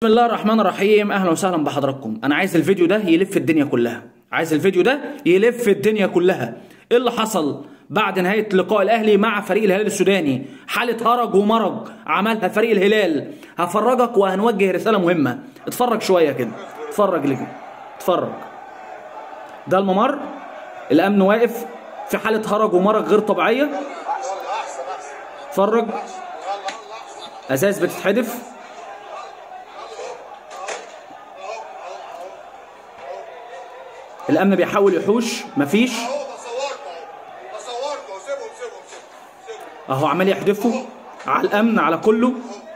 بسم الله الرحمن الرحيم اهلا وسهلا بحضراتكم انا عايز الفيديو ده يلف الدنيا كلها عايز الفيديو ده يلف الدنيا كلها ايه اللي حصل بعد نهايه لقاء الاهلي مع فريق الهلال السوداني حاله هرج ومرج عملها فريق الهلال هفرجك وهنوجه رساله مهمه اتفرج شويه كده اتفرج لكده اتفرج ده الممر الامن واقف في حاله هرج ومرج غير طبيعيه اتفرج ازاز بتتحدف الامن بيحاول يحوش مفيش اهو بصوركم اهو بصوركم اهو سيبهم سيبهم سيبهم سيبهم اهو عمال يحدفوا على الامن على كله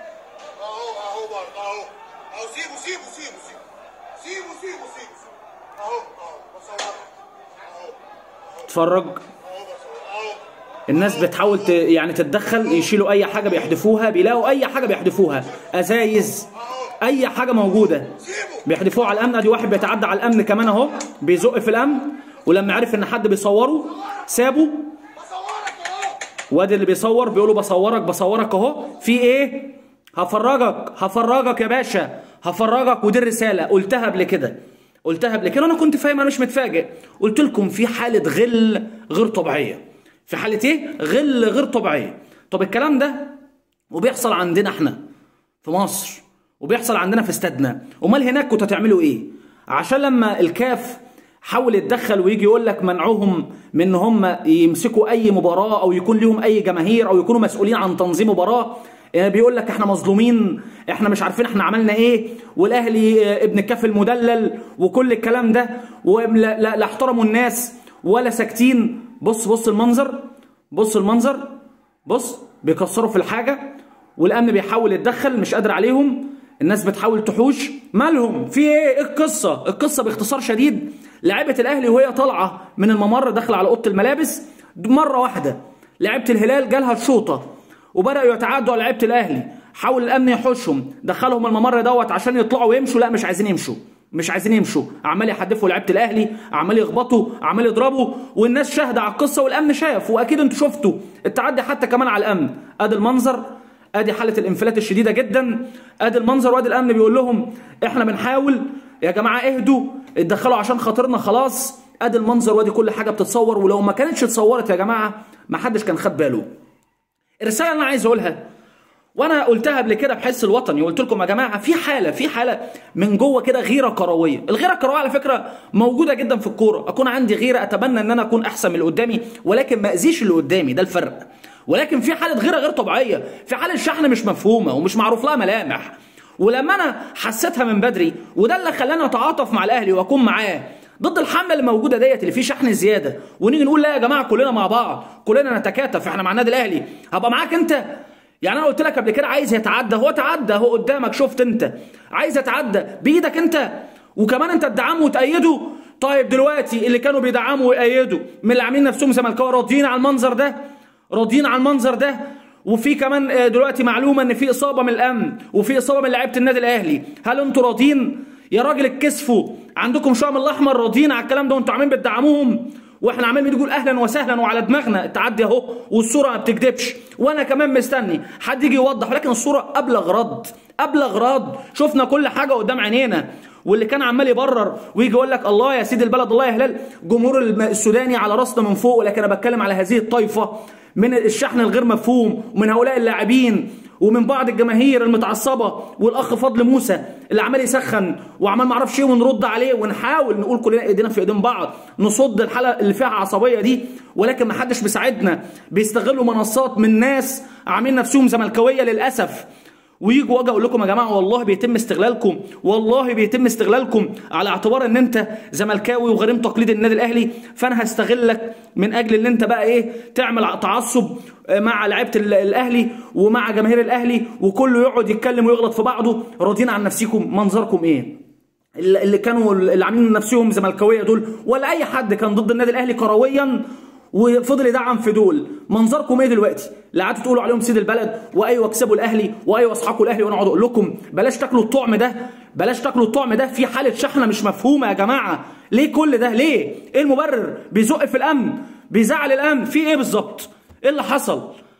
اهو اهو برضه اهو اهو سيبوا سيبوا سيبوا سيبوا سيبوا سيبوا سيبوا اهو اهو بصوركم اهو اتفرج اهو بصور اهو الناس بتحاول ت... يعني تتدخل يشيلوا اي حاجه بيحدفوها بيلاقوا اي حاجه بيحدفوها ازايز اي حاجه موجوده بيحدفوها على الامن ادي واحد بيتعدى على الامن كمان اهو بيزق في الامن ولما عرف ان حد بيصوره سابه بصورك اهو وادي اللي بيصور بيقولوا بصورك بصورك اهو في ايه هفرجك هفرجك يا باشا هفرجك ودي الرساله قلتها قبل كده قلتها قبل كده انا كنت فاهم انا مش متفاجئ قلت لكم في حاله غل غير طبيعيه في حاله ايه غل غير طبيعيه طب الكلام ده وبيحصل عندنا احنا في مصر وبيحصل عندنا في استادنا امال هناك كنتوا هتعملوا ايه عشان لما الكاف حاول يتدخل ويجي يقول لك منعهم من ان هم يمسكوا اي مباراه او يكون لهم اي جماهير او يكونوا مسؤولين عن تنظيم مباراه آه، بيقول لك احنا مظلومين احنا مش عارفين احنا عملنا ايه والاهلي آه، ابن الكاف المدلل وكل الكلام ده ولا لا, لا احترموا الناس ولا ساكتين بص بص المنظر بص المنظر بص بيكسروا في الحاجه والامن بيحاول يتدخل مش قادر عليهم الناس بتحاول تحوش مالهم في ايه ايه القصه القصه باختصار شديد لعيبه الاهلي وهي طالعه من الممر داخله على اوضه الملابس مره واحده لعيبه الهلال جالها الشوطه وبداوا يتعدوا على لعيبه الاهلي حاول الامن يحوشهم دخلهم الممر دوت عشان يطلعوا ويمشوا لا مش عايزين يمشوا مش عايزين يمشوا عمال يحدفوا لعيبه الاهلي عمال يخبطوا عمال يضربوا والناس شاهده على القصه والامن شاف واكيد انتوا شفتوا التعدي حتى كمان على الامن ادي المنظر ادي حاله الانفلات الشديده جدا ادي المنظر وادي الامن بيقول لهم احنا بنحاول يا جماعه اهدوا اتدخلوا عشان خاطرنا خلاص ادي المنظر وادي كل حاجه بتتصور ولو ما كانتش اتصورت يا جماعه ما حدش كان خد باله الرساله اللي انا عايز اقولها وانا قلتها قبل كده بحس الوطني وقلت لكم يا جماعه في حاله في حاله من جوه كده غيره كرويه الغيره الكرويه على فكره موجوده جدا في الكوره اكون عندي غيره اتمنى ان انا اكون احسن من اللي قدامي ولكن ما اذيش اللي قدامي ده الفرق ولكن في حاله غيره غير طبيعيه في حاله شحن مش مفهومه ومش معروف لها ملامح ولما انا حسيتها من بدري وده اللي خلاني اتعاطف مع الاهلي واكون معاه ضد الحمله اللي موجوده ديت اللي فيه شحن زياده ونيجي نقول لا يا جماعه كلنا مع بعض كلنا نتكاتف احنا مع النادي الاهلي هبقى معاك انت يعني انا قلت لك قبل كده عايز يتعدى هو تعدى هو قدامك شفت انت عايز يتعدى بايدك انت وكمان انت تدعمه وتأيده طيب دلوقتي اللي كانوا بيدعموا ويأيدوا من اللي عاملين نفسهم زملكاويه راضيين على المنظر ده راضيين على المنظر ده وفي كمان آه، دلوقتي معلومه ان في اصابه من الامن وفي اصابه من لعيبه النادي الاهلي هل انتوا راضيين يا راجل اتكسفوا عندكم شام الاحمر راضيين على الكلام ده وانتوا عاملين بتدعموهم واحنا عمالين بنقول اهلا وسهلا وعلى دماغنا التعدي اهو والصوره ما بتكذبش وانا كمان مستني حد يجي يوضح ولكن الصوره ابلغ رد ابلغ رد شفنا كل حاجه قدام عينينا واللي كان عمال يبرر ويجي يقول لك الله يا سيدي البلد الله يا هلال جمهور الم- السوداني على راسنا من فوق ولكن انا بتكلم على هذه الطائفه من الشحن الغير مفهوم ومن هؤلاء اللاعبين ومن بعض الجماهير المتعصبه والاخ فضل موسى اللي عمال يسخن وعمال ما اعرفش ايه ونرد عليه ونحاول نقول كلنا ايدينا في ايدين بعض نصد الحلقه اللي فيها عصبيه دي ولكن ما حدش بيساعدنا بيستغلوا منصات من ناس عاملين نفسهم زملكاويه للاسف ويجوا واجي اقول لكم يا جماعه والله بيتم استغلالكم والله بيتم استغلالكم على اعتبار ان انت زملكاوي وغريم تقليد النادي الاهلي فانا هستغلك من اجل ان انت بقى ايه تعمل تعصب مع لعيبه ال- الاهلي ومع جماهير الاهلي وكله يقعد يتكلم ويغلط في بعضه راضيين عن نفسكم منظركم ايه اللي اللي كانوا اللي عاملين نفسهم زملكاويه دول ولا اي حد كان ضد النادي الاهلي كرويا وفضل يدعم في دول منظركم ايه دلوقتي لا قعدتوا تقولوا عليهم سيد البلد وايوه اكسبوا الاهلي وايوه اصحابكم الاهلي وانا اقعد اقول لكم بلاش تاكلوا الطعم ده بلاش تاكلوا الطعم ده في حاله شحنه مش مفهومه يا جماعه ليه كل ده ليه ايه المبرر بيزق في الامن بيزعل الامن في ايه بالظبط ايه اللي حصل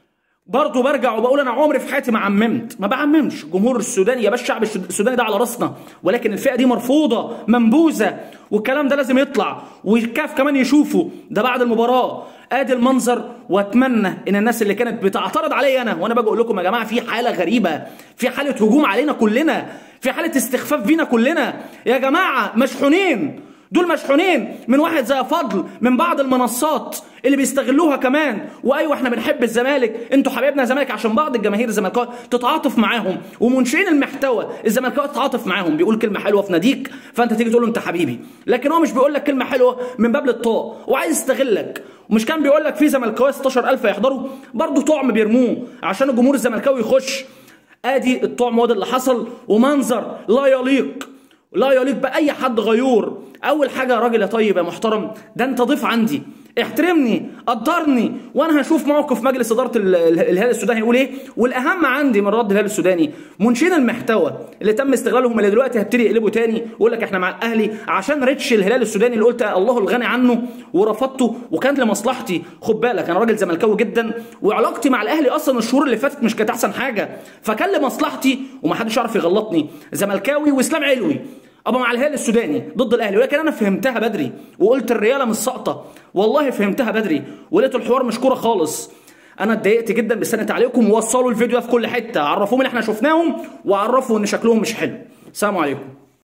برضه برجع وبقول انا عمري في حياتي ما عممت ما بعممش جمهور السودان يا باشا الشعب السوداني ده على راسنا ولكن الفئه دي مرفوضه منبوذه والكلام ده لازم يطلع والكاف كمان يشوفه ده بعد المباراه ادي المنظر واتمنى ان الناس اللي كانت بتعترض عليا انا وانا باجي اقول لكم يا جماعه في حاله غريبه في حاله هجوم علينا كلنا في حاله استخفاف بينا كلنا يا جماعه مشحونين دول مشحونين من واحد زي فضل من بعض المنصات اللي بيستغلوها كمان وايوه احنا بنحب الزمالك انتوا حبايبنا الزمالك عشان بعض الجماهير الزمالكاويه تتعاطف معاهم ومنشئين المحتوى الزمالكاويه تتعاطف معاهم بيقول كلمه حلوه في ناديك فانت تيجي تقول له انت حبيبي لكن هو مش بيقول لك كلمه حلوه من باب الطاق وعايز يستغلك ومش كان بيقول لك في زملكاويه 16000 هيحضروا برضه طعم بيرموه عشان الجمهور الزملكاوي يخش ادي الطعم وده اللي حصل ومنظر لا يليق لا يليق باي حد غيور اول حاجه يا راجل يا طيب يا محترم ده انت ضيف عندي احترمني قدرني وانا هشوف موقف مجلس اداره الهلال السوداني يقول ايه والاهم عندي من رد الهلال السوداني منشئين المحتوى اللي تم استغلالهم اللي دلوقتي هبتدي يقلبوا تاني ويقول لك احنا مع الاهلي عشان ريتش الهلال السوداني اللي قلت الله الغني عنه ورفضته وكان لمصلحتي خد بالك انا راجل زملكاوي جدا وعلاقتي مع الاهلي اصلا الشهور اللي فاتت مش كانت احسن حاجه فكان لمصلحتي ومحدش يعرف يغلطني زملكاوي واسلام علوي ابقى مع الهلال السوداني ضد الاهلي ولكن انا فهمتها بدري وقلت الرياله مش ساقطه والله فهمتها بدري ولقيت الحوار مش كوره خالص انا اتضايقت جدا بسنة عليكم ووصلوا الفيديو في كل حته عرفوهم اللي احنا شفناهم وعرفوا ان شكلهم مش حلو السلام عليكم